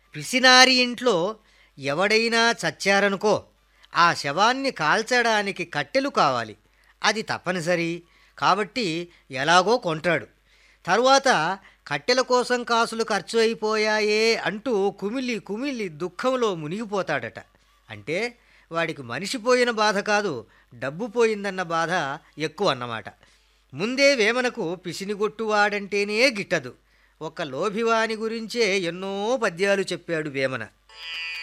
పిసినారి ఇంట్లో ఎవడైనా చచ్చారనుకో ఆ శవాన్ని కాల్చడానికి కట్టెలు కావాలి అది తప్పనిసరి కాబట్టి ఎలాగో కొంటాడు తరువాత కట్టెల కోసం కాసులు ఖర్చు అయిపోయాయే అంటూ కుమిలి కుమిలి దుఃఖంలో మునిగిపోతాడట అంటే వాడికి మనిషి పోయిన బాధ కాదు డబ్బు పోయిందన్న బాధ ఎక్కువ అన్నమాట ముందే వేమనకు పిసినిగొట్టువాడంటేనే గిట్టదు ఒక లోభివాని గురించే ఎన్నో పద్యాలు చెప్పాడు వేమన